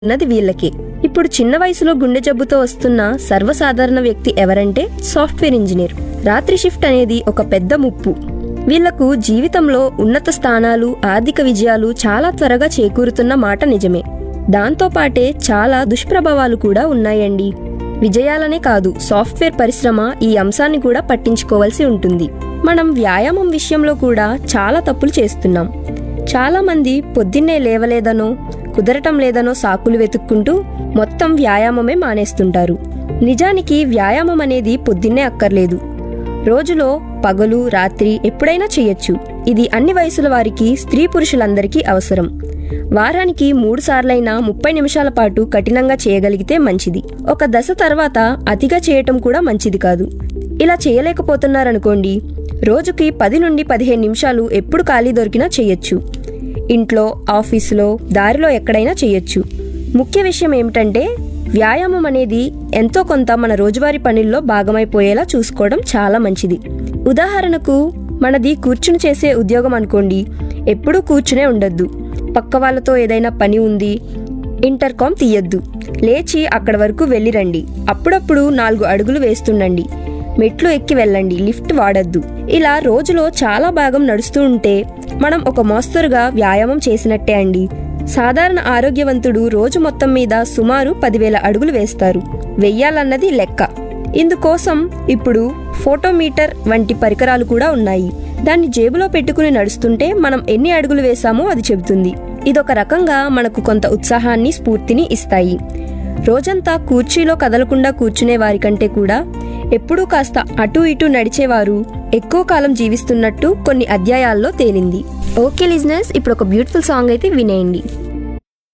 ఉన్నది వీళ్ళకే ఇప్పుడు చిన్న వయసులో గుండె జబ్బుతో వస్తున్న సర్వసాధారణ వ్యక్తి ఎవరంటే సాఫ్ట్వేర్ ఇంజనీర్ రాత్రి షిఫ్ట్ అనేది ఒక పెద్ద ముప్పు వీళ్లకు జీవితంలో ఉన్నత స్థానాలు ఆర్థిక విజయాలు చాలా త్వరగా చేకూరుతున్న మాట నిజమే దాంతో పాటే చాలా దుష్ప్రభావాలు కూడా ఉన్నాయండి విజయాలనే కాదు సాఫ్ట్వేర్ పరిశ్రమ ఈ అంశాన్ని కూడా పట్టించుకోవాల్సి ఉంటుంది మనం వ్యాయామం విషయంలో కూడా చాలా తప్పులు చేస్తున్నాం చాలా మంది పొద్దున్నే లేవలేదనో కుదరటం లేదనో సాకులు వెతుక్కుంటూ మొత్తం వ్యాయామమే మానేస్తుంటారు నిజానికి వ్యాయామం అనేది పొద్దున్నే అక్కర్లేదు రోజులో పగలు రాత్రి ఎప్పుడైనా చేయొచ్చు ఇది అన్ని వయసుల వారికి స్త్రీ పురుషులందరికీ అవసరం వారానికి మూడు సార్లైనా ముప్పై నిమిషాల పాటు కఠినంగా చేయగలిగితే మంచిది ఒక దశ తర్వాత అతిగా చేయటం కూడా మంచిది కాదు ఇలా చేయలేకపోతున్నారనుకోండి రోజుకి పది నుండి పదిహేను నిమిషాలు ఎప్పుడు ఖాళీ దొరికినా చేయొచ్చు ఇంట్లో ఆఫీసులో దారిలో ఎక్కడైనా చేయొచ్చు ముఖ్య విషయం ఏమిటంటే వ్యాయామం అనేది ఎంతో కొంత మన రోజువారీ పనుల్లో భాగమైపోయేలా చూసుకోవడం చాలా మంచిది ఉదాహరణకు మనది కూర్చుని చేసే ఉద్యోగం అనుకోండి ఎప్పుడూ కూర్చునే ఉండొద్దు పక్క వాళ్ళతో ఏదైనా పని ఉంది ఇంటర్కామ్ తీయొద్దు లేచి అక్కడ వరకు వెళ్ళిరండి అప్పుడప్పుడు నాలుగు అడుగులు వేస్తుండండి మెట్లు ఎక్కి వెళ్ళండి లిఫ్ట్ వాడద్దు ఇలా రోజులో చాలా భాగం నడుస్తూ ఉంటే మనం ఒక మోస్తరుగా వ్యాయామం చేసినట్టే అండి సాధారణ ఆరోగ్యవంతుడు రోజు మొత్తం మీద సుమారు పదివేల అడుగులు వేస్తారు వెయ్యాలన్నది లెక్క ఇందుకోసం ఇప్పుడు ఫోటోమీటర్ వంటి పరికరాలు కూడా ఉన్నాయి దాన్ని జేబులో పెట్టుకుని నడుస్తుంటే మనం ఎన్ని అడుగులు వేశామో అది చెబుతుంది ఇదొక రకంగా మనకు కొంత ఉత్సాహాన్ని స్ఫూర్తిని ఇస్తాయి రోజంతా కుర్చీలో కదలకుండా కూర్చునే వారి కంటే కూడా ఎప్పుడూ కాస్త అటు ఇటు నడిచేవారు ఎక్కువ కాలం జీవిస్తున్నట్టు కొన్ని అధ్యాయాల్లో తేలింది ఓకే లిజినెస్ ఇప్పుడు ఒక బ్యూటిఫుల్ సాంగ్ అయితే వినేయండి